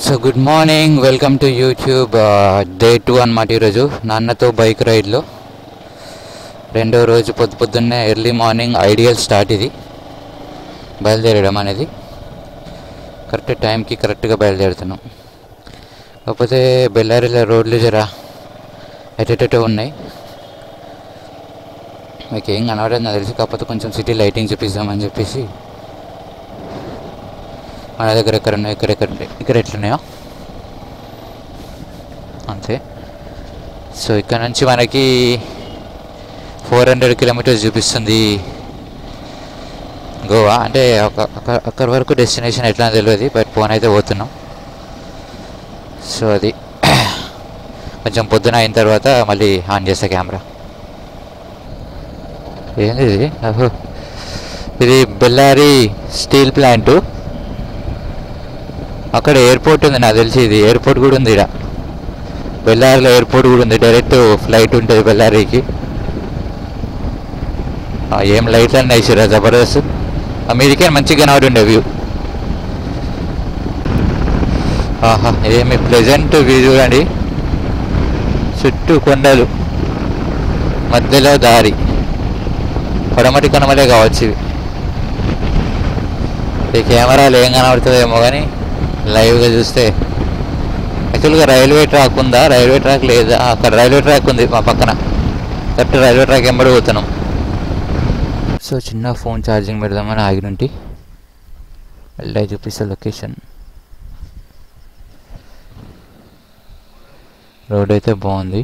So good morning welcome to YouTube day two అనమాట ఈరోజు నాన్నతో బైక్ రైడ్లో రెండో రోజు పొద్దు పొద్దున్నే ఎర్లీ మార్నింగ్ ఐడియల్ స్టార్ట్ ఇది బయలుదేరడం అనేది కరెక్ట్ టైంకి కరెక్ట్గా బయలుదేరుతున్నాం కాకపోతే బెల్లారిలో రోడ్లు జరా ఎటెటో ఉన్నాయి మీకు ఏం కనబడదు నాకు తెలిసి కాకపోతే కొంచెం సిటీ లైటింగ్ చూపిస్తామని చెప్పేసి మన దగ్గర ఎక్కడ ఉన్నాయి ఇక్కడ ఎక్కడ ఇక్కడ ఎట్లున్నాయో అంతే సో ఇక్కడ నుంచి మనకి ఫోర్ హండ్రెడ్ కిలోమీటర్స్ చూపిస్తుంది గోవా అంటే ఒక అక్క- అక్కడి వరకు డెస్టినేషన్ ఎట్లా తెలియదు బట్ ఫోన్ అయితే పోతున్నాం సో అది కొంచెం పొద్దున అయిన తర్వాత మళ్ళీ ఆన్ చేస్తా కెమెరా ఏంది ఇది అహో. ఇది బెల్లారి స్టీల్ ప్లాంటు అక్కడ ఎయిర్పోర్ట్ ఉంది నాకు తెలిసి ఇది ఎయిర్పోర్ట్ కూడా ఉంది ఇక్కడ బెల్లారిలో ఎయిర్పోర్ట్ కూడా ఉంది డైరెక్ట్ ఫ్లైట్ ఉంటుంది బెల్లారికి ఆ, ఏం లైట్లు అన్నీ వేసారా జబర్దస్త్ ఆ మీదికే మంచిగా కనబడి ఉండే వ్యూ ఆహా ఏమి ప్లెజెంట్ వ్యూ చూడండి చుట్టూ కొండలు మధ్యలో దారి పడమటి కనుమలే కావచ్చు ఇవి ఈ కెమెరాలు ఏం కనబడుతుందేమో కానీ లైవ్గా చూస్తే యాక్చువల్గా రైల్వే ట్రాక్ ఉందా రైల్వే ట్రాక్ లేదా అక్కడ రైల్వే ట్రాక్ ఉంది మా పక్కన కరెక్ట్ రైల్వే ట్రాక్ ఎంబడి పోతున్నాం సో చిన్న ఫోన్ ఛార్జింగ్ పెడదామని ఆగినుంటి వెళ్ళి చూపిస్తా లొకేషన్ రోడ్ అయితే బాగుంది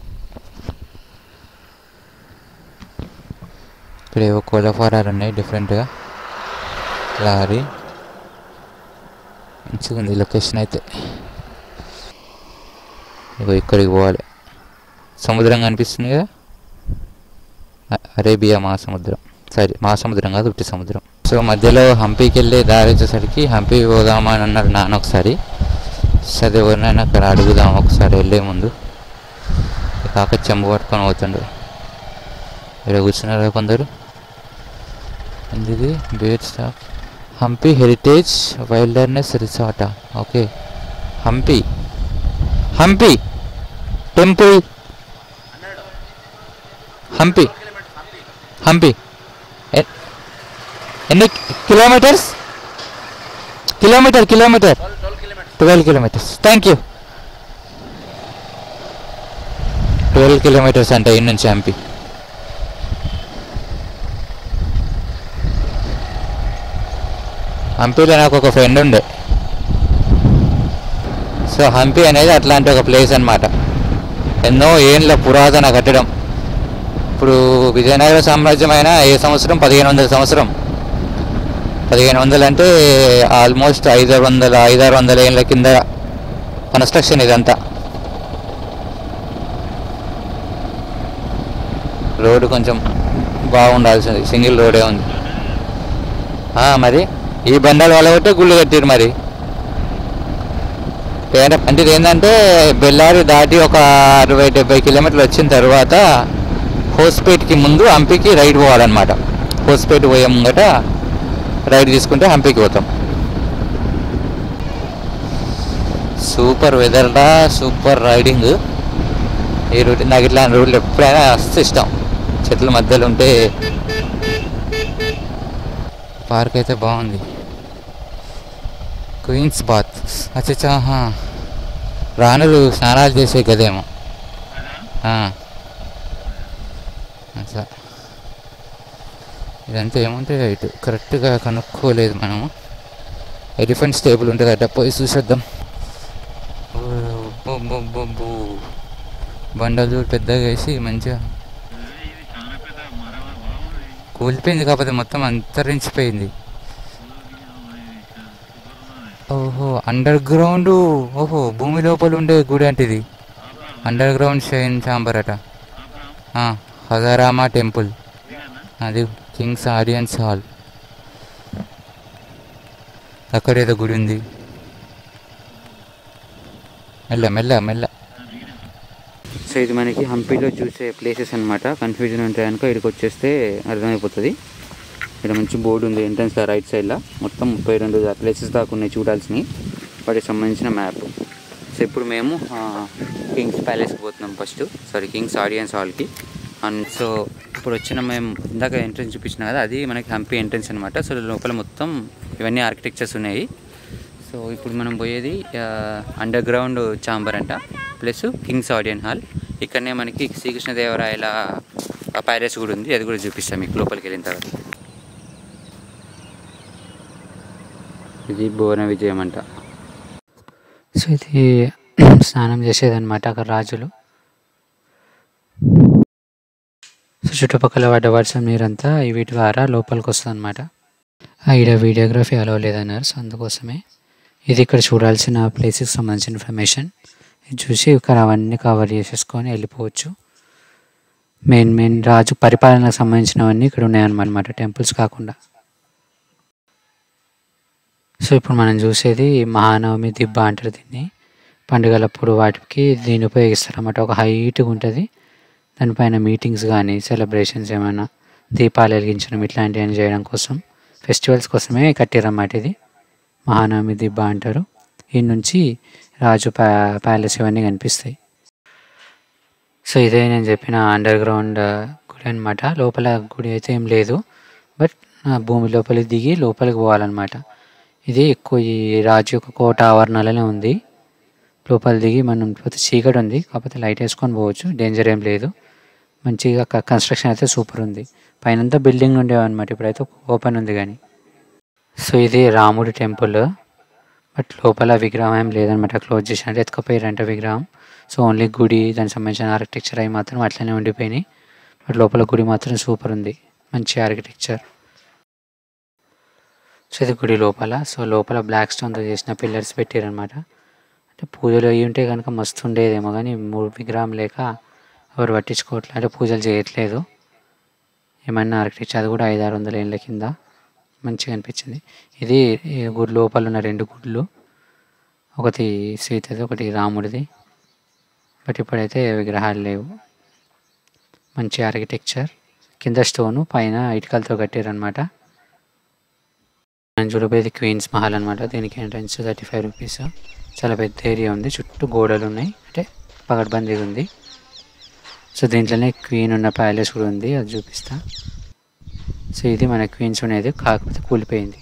ఇక్కడ ఏవో కోళ్ళ ఫారాలు ఉన్నాయి డిఫరెంట్గా లారీ మంచిగా ఉంది లొకేషన్ అయితే ఇగో ఇక్కడికి పోవాలి సముద్రం కనిపిస్తుంది కదా అ- అరేబియా మహాసముద్రం సరే మహాసముద్రం కాదు ఉట్టి సముద్రం సో మధ్యలో హంపీకి వెళ్ళే దారి వచ్చేసరికి హంపీ పోదామా అని అన్నారు నాన్న ఒకసారి సరే ఎవరినైనా అక్కడ అడుగుదాం ఒకసారి వెళ్ళే ముందు కాక చెంబు పట్టుకొని పోతుండు ఇక్కడ కూర్చున్నారు కొందరు ఇది bear stop Hampi heritage wilderness రిసార్టా ఓకే హంపి హంపి టెంపుల్ హంపి హంపి ఎ- ఎన్ని kilometres kilometre kilometre twelve kilometres thank you twelve kilometres అంటే ఇన్ని నుంచి హంపి హంపీలో నాకు ఒక ఫ్రెండ్ ఉండే సో హంపి అనేది అట్లాంటి ఒక ప్లేస్ అన్నమాట ఎన్నో ఏండ్ల పురాతన కట్టడం ఇప్పుడు విజయనగర సామ్రాజ్యం అయినా ఏ సంవత్సరం పదిహేను వందల సంవత్సరం పదిహేను వందలు అంటే ఆల్మోస్ట్ ఐదు వందల ఐదారు వందల ఏళ్ళ కింద కన్స్ట్రక్షన్ ఇదంతా రోడ్డు కొంచెం బాగుండాల్సింది సింగిల్ రోడే ఉంది ఆ, మరి ఈ బండాలు వాళ్ళ కొట్టే గుళ్ళు కట్టారు మరి ఏంట- అంటే ఇది ఏంటంటే బెల్లారి దాటి ఒక అరవై డెబ్బై కిలోమీటర్లు వచ్చిన తర్వాత హోస్పేట్కి ముందు హంపీకి రైడ్ పోవాలన్నమాట హోస్పేట్ పోయే ముంగట రైడ్ తీసుకుంటే హంపీకి పోతాం సూపర్ వెదర్లా సూపర్ రైడింగ్ ఈ రూట్ నాకు ఇట్లాంటి రూట్లు ఎప్పుడైనా మస్తు ఇష్టం చెట్ల మధ్యలో ఉంటే పార్క్ అయితే బాగుంది క్వీన్స్ బాత్ అచ్చా ఆహా. రాణులు స్నానాలు చేసే గదేమో ఆ. అట్లా ఇదంతా ఏముంటే ఇటు కరెక్ట్గా కనుక్కోలేదు మనము ఎలిఫెంట్ స్టేబుల్ ఉంటుందట పోయి చూసేద్దాం ఓ, బో, బో, బో, బో. బండలు పెద్దగా వేసి మంచిగా కూలిపోయింది కాకపోతే మొత్తం అంతరించిపోయింది ఓహో అండర్ గ్రౌండ్ ఓహో భూమి లోపల ఉండే గుడి అంటే ఇది అండర్ గ్రౌండ్ షైన్ చాంబర్ అట ఆ, హజారామా టెంపుల్ అది కింగ్స్ ఆడియన్స్ హాల్ అక్కడ ఏదో గుడి ఉంది మెల్ల మెల్ల మెల్ల సో ఇది మనకి హంపీలో చూసే ప్లేసెస్ అనమాట కన్ఫ్యూజన్ ఉంటాయి అనుకో ఇక్కడికి వచ్చేస్తే అర్థమైపోతుంది ఇక్కడ మంచి బోర్డు ఉంది ఎంట్రన్స్ రైట్ సైడ్లో మొత్తం ముప్పై రెండు ప్లేసెస్ దాకా ఉన్నాయి చూడాల్సినవి వాటికి సంబంధించిన మ్యాప్ సో ఇప్పుడు మేము ఆ, కింగ్స్ ప్యాలెస్కి పోతున్నాం ఫస్ట్ సారీ కింగ్స్ ఆడియన్స్ హాల్కి అండ్ సో ఇప్పుడు వచ్చిన మేము ఇందాక ఎంట్రన్స్ చూపించిన కదా అది మనకి హంపి ఎంట్రన్స్ అనమాట సో లోపల మొత్తం ఇవన్నీ ఆర్కిటెక్చర్స్ ఉన్నాయి సో ఇప్పుడు మనం పోయేది అండర్ గ్రౌండ్ ఛాంబర్ అంట ప్లస్ కింగ్స్ ఆడియన్ హాల్ ఇక్కడనే మనకి శ్రీకృష్ణదేవరాయల ప్యాలెస్ కూడా ఉంది అది కూడా చూపిస్తాం మీకు లోపలికి వెళ్ళిన తర్వాత ఇది భువన విజయం అంట సో ఇది స్నానం చేసేదన్నమాట అక్కడ రాజులు సో చుట్టుపక్కల పడ్డ వర్షం నీరంతా ఈ వీటి ద్వారా లోపలికి వస్తుంది అనమాట ఈడ వీడియోగ్రఫీ అలవ్ లేదన్నారు సో అందుకోసమే ఇది ఇక్కడ చూడాల్సిన ప్లేసెస్కి సంబంధించిన ఇన్ఫర్మేషన్ ఇది చూసి ఇక్కడ అవన్నీ కవర్ చేసేసుకొని వెళ్ళిపోవచ్చు మెయిన్ మెయిన్ రాజు పరిపాలనకు సంబంధించినవన్నీ ఇక్కడ ఉన్నాయన్నమాట టెంపుల్స్ కాకుండా సో ఇప్పుడు మనం చూసేది మహానవమి దిబ్బ అంటారు దీన్ని పండుగలప్పుడు వాటికి దీన్ని ఉపయోగిస్తారు అన్నమాట ఒక హైట్గా ఉంటుంది దానిపైన మీటింగ్స్ కానీ సెలబ్రేషన్స్ ఏమైనా దీపాలు వెలిగించడం ఇట్లాంటివన్నీ చేయడం కోసం ఫెస్టివల్స్ కోసమే కట్టారన్నమాట ఇది మహానవమి దిబ్బ అంటారు ఈ నుంచి రాజు ప్యా ప్యాలెస్ ఇవన్నీ కనిపిస్తాయి సో ఇదే నేను చెప్పిన అండర్ గ్రౌండ్ గుడి అనమాట లోపల గుడి అయితే ఏం లేదు బట్ భూమి లోపలికి దిగి లోపలికి పోవాలన్నమాట ఇది ఎక్కువ ఈ రాజు యొక్క కోట ఆవరణలోనే ఉంది లోపల దిగి మనం పోతే చీకటి ఉంది కాకపోతే లైట్ వేసుకొని పోవచ్చు డేంజర్ ఏం లేదు మంచిగా కన్స్ట్రక్షన్ అయితే సూపర్ ఉంది పైనంతా బిల్డింగ్ ఉండేవన్నమాట ఇప్పుడైతే ఓపెన్ ఉంది కానీ సో ఇది రాముడి టెంపుల్ బట్ లోపల విగ్రహం ఏం లేదనమాట క్లోజ్ చేసినట్టు ఎత్తుకపోయారంట విగ్రహం సో ఓన్లీ గుడి దానికి సంబంధించిన ఆర్కిటెక్చర్ అవి మాత్రం అట్లనే ఉండిపోయినాయి బట్ లోపల గుడి మాత్రం సూపర్ ఉంది మంచి ఆర్కిటెక్చర్ సో ఇది గుడి లోపల సో లోపల బ్లాక్ స్టోన్తో చేసిన పిల్లర్స్ పెట్టారనమాట అంటే పూజలు అయ్యి ఉంటే కనుక మస్తు ఉండేదేమో కానీ మూడు విగ్రహం లేక ఎవరు పట్టించుకోవట్లేదు అంటే పూజలు చేయట్లేదు ఏమన్నా ఆర్కిటెక్చర్ అది కూడా ఐదు ఆరు వందల ఏళ్ళ కింద మంచిగా అనిపించింది ఇది ఈ గుడి లోపల ఉన్న రెండు గుడ్లు ఒకటి సీతది ఒకటి రాముడిది బట్ ఇప్పుడైతే విగ్రహాలు లేవు మంచి ఆర్కిటెక్చర్ కింద స్టోను పైన ఇటుకలతో కట్టారనమాట మనం చూడబోయేది క్వీన్స్ మహల్ అనమాట దీనికి ఎంట్రన్స్ థర్టీ ఫైవ్ రూపీస్ చాలా పెద్ద ఏరియా ఉంది చుట్టూ గోడలు ఉన్నాయి అంటే పగడ్బందీగా ఉంది సో దీంట్లోనే క్వీన్ ఉన్న ప్యాలెస్ కూడా ఉంది అది చూపిస్తా సో ఇది మన క్వీన్స్ ఉండేది కాకపోతే కూలిపోయింది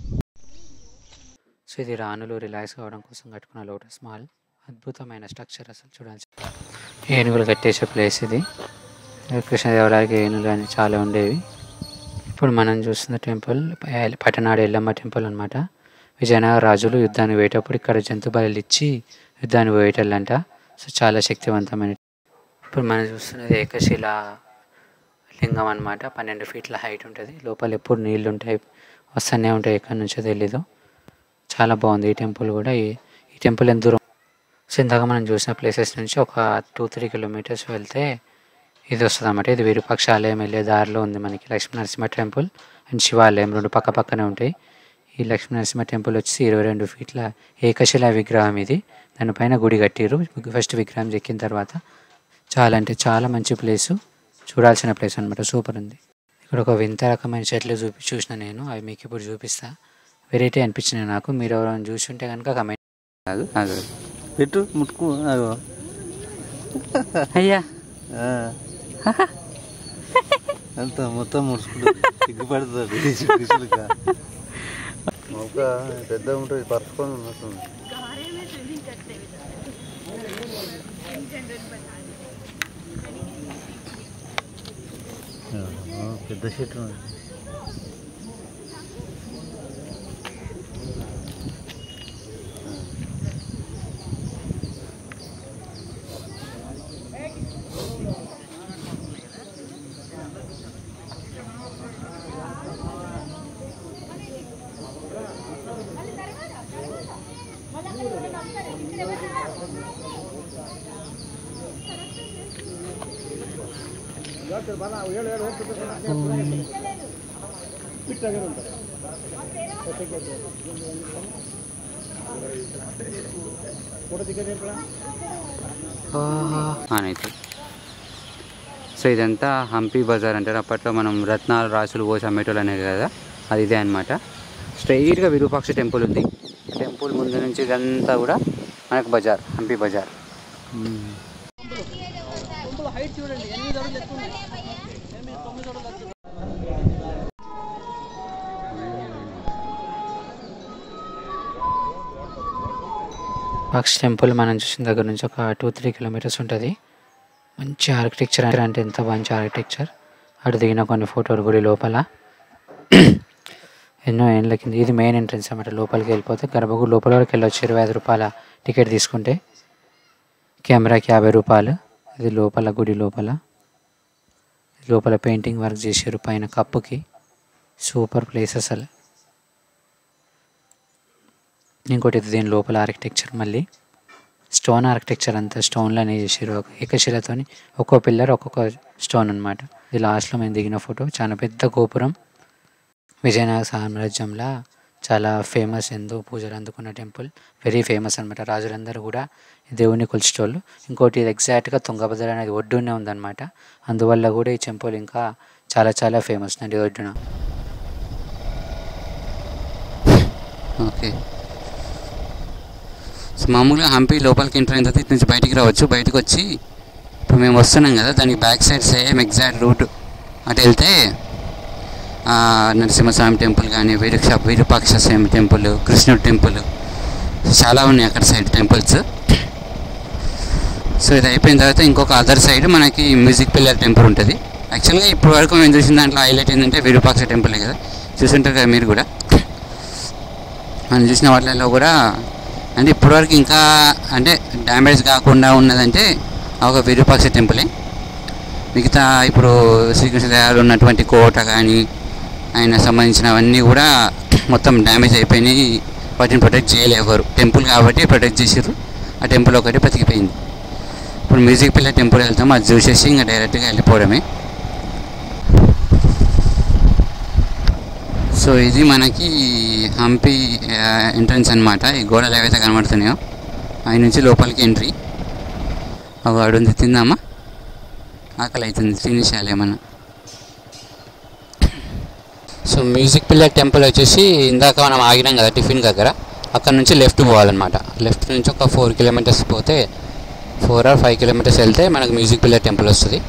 సో ఇది రాణులు రిలాక్స్ కావడం కోసం కట్టుకున్న లోటస్ మాల్ అద్భుతమైన స్ట్రక్చర్ అసలు చూడాల్సి ఏనుగులు కట్టేసే ప్లేస్ ఇది కృష్ణదేవరాయకి ఏనుగులు అని చాలా ఉండేవి ఇప్పుడు మనం చూస్తున్న టెంపుల్ ప- పటనాడు ఎల్లమ్మ టెంపుల్ అనమాట విజయనగర రాజులు యుద్ధానికి పోయేటప్పుడు ఇక్కడ జంతు బలులు ఇచ్చి యుద్ధానికి పోయేటోళ్ళంట సో చాలా శక్తివంతమైన ఇప్పుడు మనం చూస్తున్నది ఏకశిల లింగం అనమాట పన్నెండు ఫీట్ల హైట్ ఉంటుంది లోపల ఎప్పుడు నీళ్ళు ఉంటాయి వస్తూనే ఉంటాయి ఎక్కడి నుంచో తెలీదు చాలా బాగుంది ఈ టెంపుల్ కూడా ఈ ఈ టెంపుల్ ఎంత దూరం సో ఇందాక మనం చూసిన ప్లేసెస్ నుంచి ఒక టూ త్రీ కిలోమీటర్స్ వెళ్తే ఇది వస్తుంది అన్నమాట ఇది విరూపాక్ష ఆలయం వెళ్ళే దారిలో ఉంది మనకి లక్ష్మీ నరసింహ టెంపుల్ అండ్ శివాలయం రెండు పక్క పక్కనే ఉంటాయి ఈ లక్ష్మీ నరసింహ టెంపుల్ వచ్చి ఇరవై రెండు ఫీట్ల ఏకశిల విగ్రహం ఇది దానిపైన గుడి కట్టిరు ఫస్ట్ విగ్రహం చెక్కిన తర్వాత చాలా అంటే చాలా మంచి ప్లేసు చూడాల్సిన ప్లేస్ అనమాట సూపర్ ఉంది ఇక్కడ ఒక వింత రకమైన చెట్లు చూపి చూసిన నేను అవి మీకు ఇప్పుడు చూపిస్తా వెరైటీ అనిపించినాయి నాకు మీరు ఎవరైనా చూసి ఉంటే కనుక కమెంట్ కాదు అది పెట్టు ముట్టుకు అగో అయ్యా ఆ. అంత మొత్తం ముడుచుకుంటుంది సిగ్గుపడుతుంది చిక్కులుగా మొక్క పెద్ద ఉంటుంది పరుచుకొని ఉన్నట్టుంది ఆహా, పెద్ద చెట్టు ఉంది. అయితే సో ఇదంతా హంపి బజార్ అంటారు అప్పట్లో మనం రత్నాలు రాసులు పోసి అమ్మేటోళ్ళు అనేది కదా అది ఇదే అనమాట స్ట్రైట్గా విరూపాక్ష టెంపుల్ ఉంది టెంపుల్ టెంపుల్ ముందు నుంచి ఇదంతా కూడా మనకు బజార్ హంపి బజార్ పక్ష్ టెంపుల్ మనం చూసిన దగ్గర నుంచి ఒక టూ త్రీ కిలోమీటర్స్ ఉంటుంది మంచి ఆర్కిటెక్చర్ అంటే ఎంత మంచి ఆర్కిటెక్చర్ అటు దిగిన కొన్ని ఫోటోలు గుడి లోపల ఎన్నో ఏళ్ళ కింద ఇది మెయిన్ ఎంట్రన్స్ అన్నమాట లోపలికి వెళ్ళిపోతే గర్భగుడి లోపల వరకు వెళ్ళొచ్చు ఇరవై ఐదు రూపాయల టికెట్ తీసుకుంటే కెమెరాకి యాభై రూపాయలు ఇది లోపల గుడి లోపల లోపల పెయింటింగ్ వర్క్ చేసారు పైన కప్పుకి సూపర్ ప్లేస్ అసలు ఇంకోటి ఇది దీని లోపల ఆర్కిటెక్చర్ మళ్ళీ స్టోన్ ఆర్కిటెక్చర్ అంతా స్టోన్లోనే చేసారు ఒక ఏకశిలతోని ఒక్కో పిల్లర్ ఒక్కొక్క స్టోన్ అనమాట ఇది లాస్ట్లో మేము దిగిన ఫోటో చాలా పెద్ద గోపురం విజయనగర సామ్రాజ్యంలో చాలా ఫేమస్ ఎందు పూజలు అందుకున్న టెంపుల్ వెరీ ఫేమస్ అనమాట రాజులందరూ కూడా ఈ దేవుని కొలిచేటోళ్ళు ఇంకోటి ఇది ఎగ్జాక్ట్గా తుంగభద్ర అనేది ఒడ్డునే ఉందన్నమాట అందువల్ల కూడా ఈ టెంపుల్ ఇంకా చాలా చాలా ఫేమస్ నది ఒడ్డున ఓకే సో మామూలుగా హంపి లోపలికి ఎంటర్ అయిన తర్వాత ఇటు నుంచి బయటికి రావచ్చు బయటకు వచ్చి ఇప్పుడు మేము వస్తున్నాం కదా దానికి back side same exact route అటు వెళ్తే ఆ, నరసింహస్వామి టెంపుల్ కానీ విరుక్ష విరూపాక్ష స్వామి టెంపుల్ కృష్ణుడు టెంపుల్ చాలా ఉన్నాయి అక్కడ సైడ్ టెంపుల్స్ సో ఇది అయిపోయిన తర్వాత ఇంకొక అదర్ సైడ్ మనకి మ్యూజిక్ పిల్లర్ టెంపుల్ ఉంటుంది యాక్చువల్గా ఇప్పటి వరకు మేము చూసిన దాంట్లో హైలైట్ ఏంటంటే విరూపాక్ష టెంపులే కదా చూసుంటారు కదా మీరు కూడా మనం చూసిన వాటిలో కూడా అంటే ఇప్పటివరకు ఇంకా అంటే డ్యామేజ్ కాకుండా ఉన్నదంటే ఆ ఒక విరూపాక్ష టెంపులే మిగతా ఇప్పుడు శ్రీకృష్ణదేవాలు ఉన్నటువంటి కోట కానీ ఆయన సంబంధించినవన్నీ కూడా మొత్తం డ్యామేజ్ అయిపోయినాయి వాటిని ప్రొటెక్ట్ చేయలేదు ఎవరు టెంపుల్ కాబట్టి ప్రొటెక్ట్ చేసారు ఆ టెంపుల్ ఒకటి బతికిపోయింది ఇప్పుడు మ్యూజిక్ పిల్ల టెంపుల్ వెళ్తాం అది చూసేసి ఇంకా డైరెక్ట్గా వెళ్ళిపోవడమే సో ఇది మనకి హంపి ఎంట్రన్స్ అన్నమాట ఈ గోడలు ఏవైతే కనబడుతున్నాయో ఆయన నుంచి లోపలికి ఎంట్రీ అవి అడుంది తిందామా ఆకలి అవుతుంది తినేసేయాలి ఏమన్నా సో మ్యూజిక్ పిల్లర్ టెంపుల్ వచ్చేసి ఇందాక మనం ఆగినాం కదా టిఫిన్ దగ్గర అక్కడ నుంచి లెఫ్ట్ పోవాలన్నమాట లెఫ్ట్ నుంచి ఒక ఫోర్ కిలోమీటర్స్ పోతే ఫోర్ ఆర్ ఫైవ్ కిలోమీటర్స్ వెళ్తే మనకు మ్యూజిక్ పిల్లర్ టెంపుల్ వస్తుంది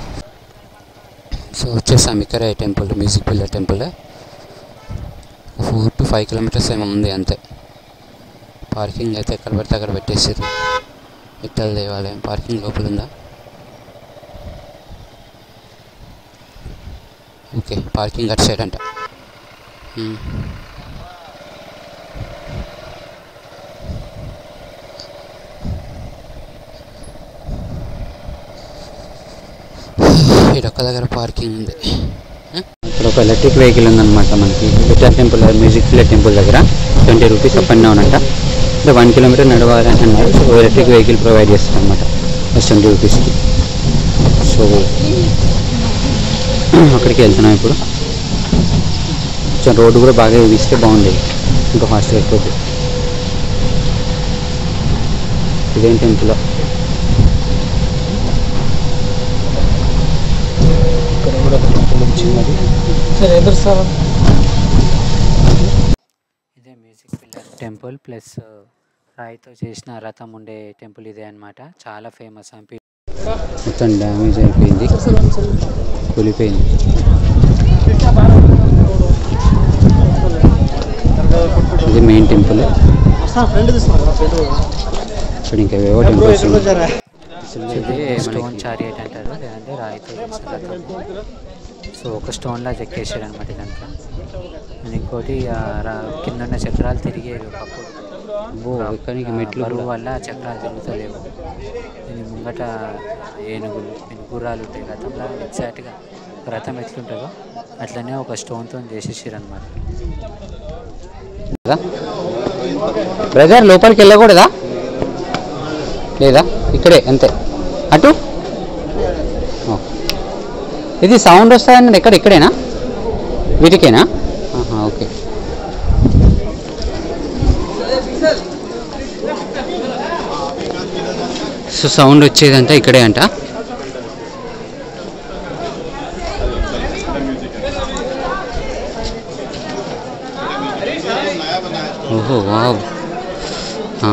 సో వచ్చేసాం ఇక్కడే temple music pillar temple four to five kilometres ఏమో ఉంది అంతే పార్కింగ్ అయితే ఎక్కడ పడితే అక్కడ పెట్టేసారు ఇట్టల దేవాలయం పార్కింగ్ లోపల ఉందా ఓకే పార్కింగ్ అటు సైడ్ అంట మ్మ్. ఈడొక్క దగ్గర పార్కింగ్ ఉంది ఇక్కడ ఒక ఎలక్ట్రిక్ వెహికల్ ఉందన్నమాట మనకి Vittal temple music pillar temple దగ్గర twenty rupees up and down అంట అంటే వన్ కిలోమీటర్ నడవాలి అని అన్నారు సో ఎలక్ట్రిక్ వెహికల్ ప్రొవైడ్ చేస్తారు అనమాట జస్ట్ ట్వంటీ రూపీస్కి సో అక్కడికి వెళ్తున్నాం ఇప్పుడు కొంచెం రోడ్డు కూడా బాగా ఇస్తే బాగుండేది ఇంకా ఫాస్ట్గా అయిపోద్ది ఇదేం టెంపుల్ ఇక్కడ కూడా ఒక టెంపుల్ చిన్నది ఇదే మ్యూజిక్ పిల్లర్ టెంపుల్ ప్లస్ రాయితో చేసిన రథం ఉండే టెంపుల్ ఇదే అన్నమాట చాలా ఫేమస్ హంపి మొత్తం డ్యామేజ్ అయిపోయింది కూలిపోయింది ఇది మెయిన్ టెంపుల్ ఇక్కడ ఇంకా ఏవో టెంపుల్స్ ఉన్నాయి ఇది స్టోన్ చారియట్ అంటారు లేదంటే రాయితో చేసిన రథం సో ఒక స్టోన్లా చెక్కేసాడు అనమాట ఇదంతా అండ్ ఇంకోటి ఆ రా- కింద ఉన్న చక్రాలు తిరిగేవి ఒకప్పుడు కానీ మెట్లు బరువు వల్ల చక్రాలు తిరుగుతలేవు దీని ముంగట ఏనుగులు దీని గుర్రాలు ఉంటాయి రథంలో ఎగ్జాక్ట్గా రథం ఎట్లుంటుందో అట్లనే ఒక స్టోన్తో చేసేసారు అనమాట బ్రదర్ లోపలికి వెళ్ళకూడదా లేదా ఇక్కడే అంతే అటు ఓ. ఇది సౌండ్ వస్తుందన్నది ఎక్కడ ఇక్కడేనా వీటికేనా ఆహా, ఓకే సో సౌండ్ వచ్చేదంతా ఇక్కడే అంట ఓహో వావ్ ఆ.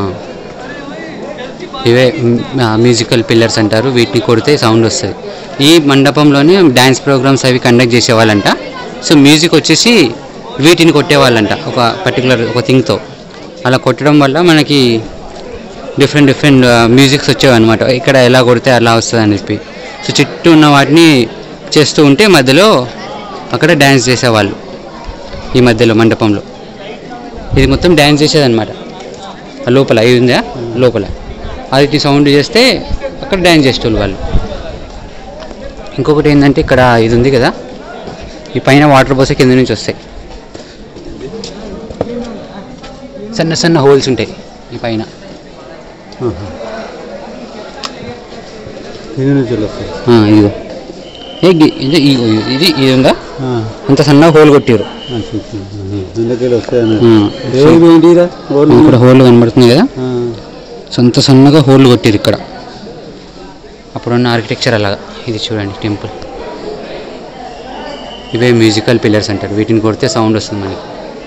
ఇవే మ్యూజికల్ పిల్లర్స్ అంటారు వీటిని కొడితే సౌండ్ వస్తుంది ఈ మండపంలోనే డ్యాన్స్ ప్రోగ్రామ్స్ అవి కండక్ట్ చేసేవాళ్ళంట సో మ్యూజిక్ వచ్చేసి వీటిని కొట్టేవాళ్ళంట ఒక పర్టికులర్ ఒక థింగ్తో అలా కొట్టడం వల్ల మనకి డిఫరెంట్ డిఫరెంట్ మ్యూజిక్స్ వచ్చేవి అనమాట ఇక్కడ ఎలా కొడితే అలా వస్తుంది అని చెప్పి సో చుట్టూ ఉన్న వాటిని చేస్తూ ఉంటే మధ్యలో అక్కడ డ్యాన్స్ చేసేవాళ్ళు ఈ మధ్యలో మండపంలో ఇది మొత్తం డ్యాన్స్ చేసేదన్నమాట ఆ లోపల ఇది ఉందా లోపల అది సౌండ్ చేస్తే అక్కడ డ్యాన్స్ చేసేవాళ్ళు వాళ్ళు ఇంకొకటి ఏంటంటే ఇక్కడ ఇది ఉంది కదా ఈ పైన వాటర్ పోసే కింద నుంచి వస్తాయి సన్న సన్న హోల్స్ ఉంటాయి ఈ పైన ఇది నుంచి వస్తాయి ఆ, ఇదిగో ఏ గి- ఇది ఇగో ఇది ఇది ఇది ఉందా అంత సన్న హోల్ కొట్టిరు అందుకెళ్ళి వస్తాయి ఆ, ఏది ఏంటిరా ఇక్కడ హోల్ కనబడుతుంది కదా సొంత సన్నగా హోల్ కొట్టిరు ఇక్కడ అప్పుడున్న ఆర్కిటెక్చర్ అలాగా ఇది చూడండి టెంపుల్ ఇవే మ్యూజికల్ పిల్లర్స్ అంటారు వీటిని కొడితే సౌండ్ వస్తుంది మనకి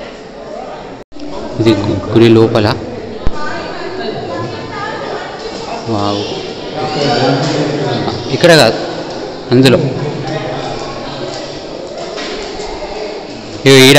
ఇది గు- గుడి లోపల వావ్ ఇక్కడ కాదు అందులో ఇగో ఈడ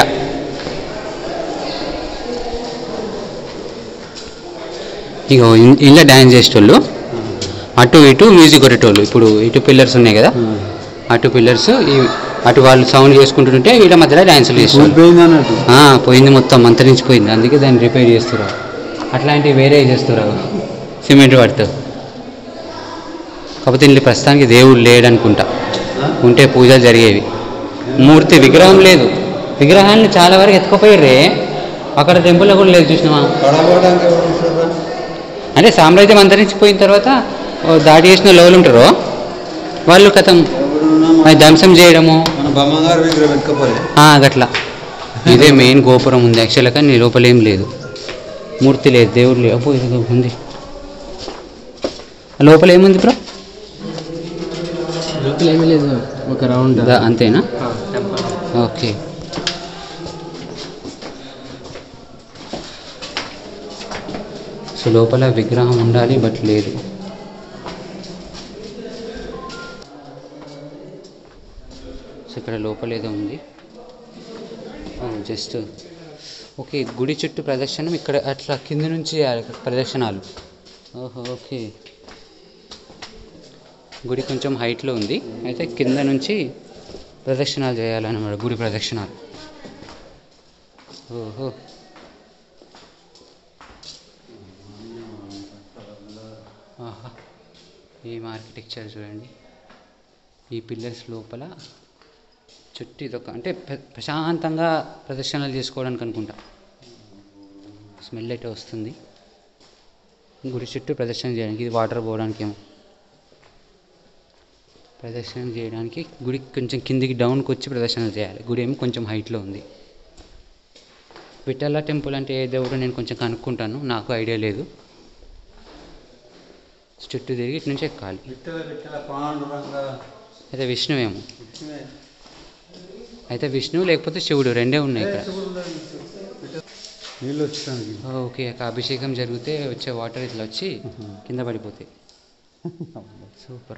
ఇగో ఇన్- ఇలా డ్యాన్స్ చేసేటోళ్ళు అటు ఇటు మ్యూజిక్ కొట్టేటోళ్ళు ఇప్పుడు ఇటు పిల్లర్స్ ఉన్నాయి కదా అటు పిల్లర్స్ అటు వాళ్ళు సౌండ్ చేసుకుంటుంటే వీళ్ళ మధ్యలో డ్యాన్సులు చేసేవాళ్ళు పోయింది అన్నట్టు ఆ, పోయింది మొత్తం అంతరించిపోయింది అందుకే దాన్ని రిపేర్ చేస్తున్నారు అట్లాంటివి వేరే చేస్తున్నారు సిమెంట్ వాటితో కాకపోతే ఇంట్లో ప్రస్తుతానికి దేవుడు లేడు అనుకుంటా ఉంటే పూజలు జరిగేవి మూర్తి విగ్రహం లేదు విగ్రహాన్ని చాలా వరకు ఎత్తుకుపోయారే అక్కడ టెంపుల్లో కూడా లేదు చూసినావా పడబోవడానికి ఎవరు వస్తారా? అంటే సామ్రాజ్యం అంతరించిపోయిన తర్వాత ఓ దాడి చేసిన లోలు ఉంటారో వాళ్ళు కథం ఎవరున్నా మన- అది ధ్వంసం చేయడము మన బొమ్మగారు విగ్రహం ఎత్తుకపోలే ఆ, గట్లా ఇదే మెయిన్ గోపురం ఉంది యాక్చువల్గా నీ లోపల ఏం లేదు మూర్తి లేదు దేవుడు లేదు అబ్బో ఇది ఉంది ఆ లోపల ఏముంది బ్రో లోపల ఏమీ లేదు ఒక రౌండ్ దా- అంతేనా ఓకే సో లోపల విగ్రహం ఉండాలి బట్ లేదు సో ఇక్కడ లోపల ఏదో ఉంది జస్ట్ ఓకే గుడి చుట్టూ ప్రదర్శనం ఇక్కడ అట్లా కింద నుంచి చేయాలి ప్రదర్శనాలు ఓహో ఓకే గుడి కొంచెం హైట్లో ఉంది అయితే కింద నుంచి ప్రదక్షిణాలు చేయాలన్నమాట గుడి ప్రదక్షిణాలు ఓహో ఆహా ఏం ఆర్కిటెక్చర్ చూడండి ఈ పిల్లర్స్ లోపల చుట్టూ ఇదొక అంటే ప్ర- ప్రశాంతంగా ప్రదర్శనలు చేసుకోవడానికి అనుకుంటా స్మెల్ అయితే వస్తుంది గుడి చుట్టూ ప్రదర్శన చేయడానికి ఇది వాటర్ పోవడానికి ఏమో ప్రదర్శన చేయడానికి గుడి కొంచెం కిందికి డౌన్కి వచ్చి ప్రదర్శన చేయాలి గుడి ఏమో కొంచెం హైట్లో ఉంది విఠల టెంపుల్ అంటే ఏ దేవుడు నేను కొంచెం కనుక్కుంటాను నాకు ఐడియా లేదు చుట్టూ తిరిగి ఇటు నుంచి ఎక్కాలి విట్టల విట్టల పాండురంగ అయితే విష్ణువేమో అయితే విష్ణువు లేకపోతే శివుడు రెండే ఉన్నాయి ఇక్కడ నీళ్ళు వచ్చడానికి ఓకే ఒక అభిషేకం జరిగితే వచ్చే వాటర్ ఇట్లా వచ్చి కింద పడిపోతాయి సూపర్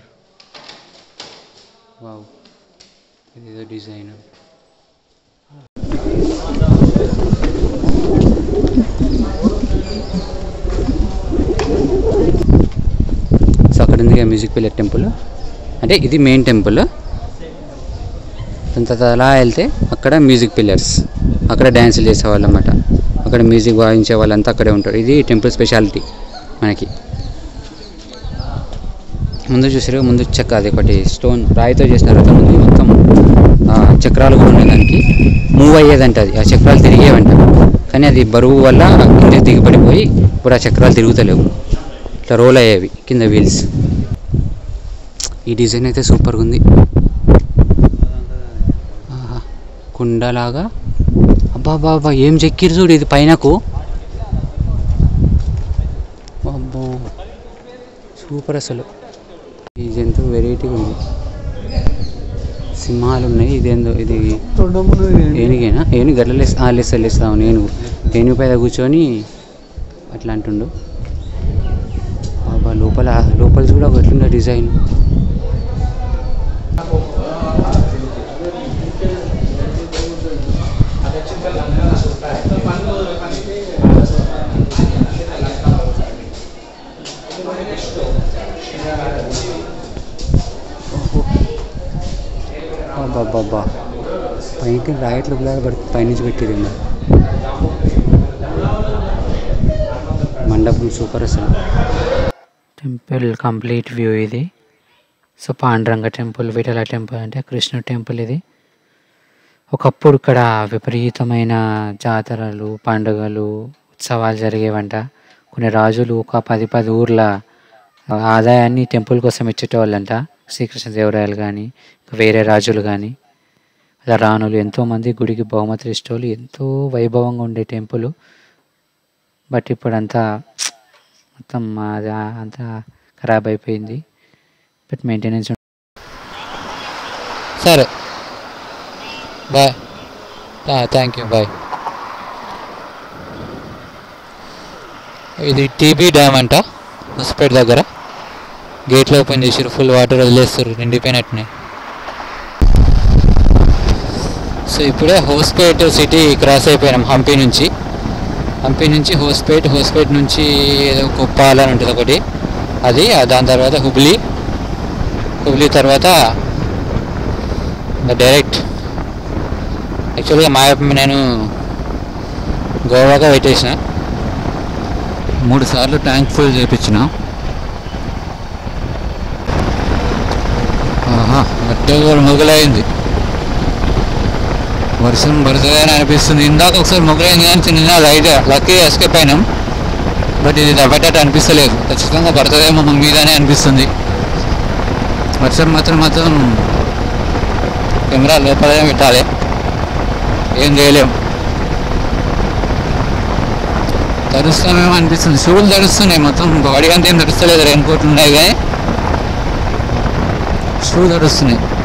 వావ్ ఇదేదో డిజైన్ సో అక్కడ ఉంది మ్యూజిక్ పిల్లర్ టెంపుల్ అంటే ఇది మెయిన్ టెంపుల్ దాని తర్వాత అలా వెళ్తే అక్కడ మ్యూజిక్ పిల్లర్స్ అక్కడ డ్యాన్సులు చేసేవాళ్ళు అన్నమాట అక్కడ మ్యూజిక్ వాయించే వాళ్ళంతా అక్కడే ఉంటారు ఇది టెంపుల్ స్పెషాలిటీ మనకి ముందు చూసారు ముందు చెక్క అది ఒకటి స్టోన్ రాయితో చేసినారు అతను ముందు మొత్తం ఆ, చక్రాలు కూడా ఉన్నాయి దానికి మూవ్ అయ్యేదంట అది ఆ చక్రాలు తిరిగేవంట కానీ అది బరువు వల్ల కిందకి దిగిపడిపోయి ఇప్పుడు ఆ చక్రాలు తిరుగుతలేవు ఇట్లా రోల్ అయ్యేవి కింద వీల్స్ ఈ డిజైన్ అయితే సూపర్గా ఉంది ఆహా. కుండలాగా అబ్బా అబ్బా అబ్బా ఏం చెక్కిరు చూడు ఇది పైనకు అబ్బో సూపర్ అసలు ఈ జంతువు వెరైటీగా ఉంది సింహాలు ఉన్నాయి ఇదేందో ఇది ఏనుగేనా ఏనుగు గట్ల లేస్తా లేస్తా లేస్తావు నేను ఏనుగు పైన కూర్చొని అట్లా అంటుండు బాబా లోపల లోపల కూడా ఎట్లుందో డిజైన్ బాబా పైకి రాయట్లు కూడా పడి పైనుంచి పెట్టింది మండపం సూపర్ అసలు టెంపుల్ కంప్లీట్ వ్యూ ఇది so Panduranga temple Vittala temple అంటే కృష్ణుడు టెంపుల్ ఇది ఒకప్పుడు ఇక్కడ విపరీతమైన జాతరలు పండుగలు ఉత్సవాలు జరిగేవంట కొన్ని రాజులు ఒక పది పది ఊర్ల ఆదాయాన్ని టెంపుల్ కోసం ఇచ్చేటోళ్ళంట శ్రీకృష్ణదేవరాయలు కానీ వేరే రాజులు కానీ అలా రాణులు ఎంతోమంది గుడికి బహుమతులు ఇష్టోళ్ళు ఎంతో వైభవంగా ఉండే టెంపుల్ బట్ ఇప్పుడంతా మొత్తం అది అంతా ఖరాబ్ అయిపోయింది బట్ మెయింటెనెన్స్ సరే బాయ్ థ్యాంక్ యూ బాయ్ ఇది టీబీ డ్యామ్ అంట హుస్పేట్ దగ్గర గేట్లు ఓపెన్ చేసారు ఫుల్ వాటర్ వదిలేస్తారు నిండిపోయినట్టునే సో ఇప్పుడే హోస్పేట్ సిటీ క్రాస్ అయిపోయినాం హంపి నుంచి హంపి నుంచి హోస్పేట్ హోస్పేట్ నుంచి ఏదో కుప్పాల అని ఉంటుంది ఒకటి అది ఆ దాని తర్వాత హుబ్లీ హుబ్లీ తర్వాత ఇంకా డైరెక్ట్ యాక్చువల్గా మా యాప్ నేను గోవాగా పెట్టేసిన మూడు సార్లు ట్యాంక్ ఫుల్ చేయించిన ఆహా అడ్డగోలు మొగలైంది వర్షం పడుతుందని అనిపిస్తుంది ఇందాక ఒకసారి మొగలైంది కానీ చిన్న లైట్ లక్కీ ఎస్కేప్ అయినాం బట్ ఇది దెబ్బటట్టు అనిపిస్తలేదు ఖచ్చితంగా పడుతుందేమో మన మీదనే అనిపిస్తుంది వర్షం మాత్రం మాత్రం కెమెరా లోపలే పెట్టాలి ఏం చేయలేం తడుస్తామేమో అనిపిస్తుంది షూలు తడుస్తున్నాయి మొత్తం బాడీ అంతా ఏం తడుస్తలేదు రెయిన్ కోట్ ఉన్నాయి కానీ షూ తడుస్తున్నాయి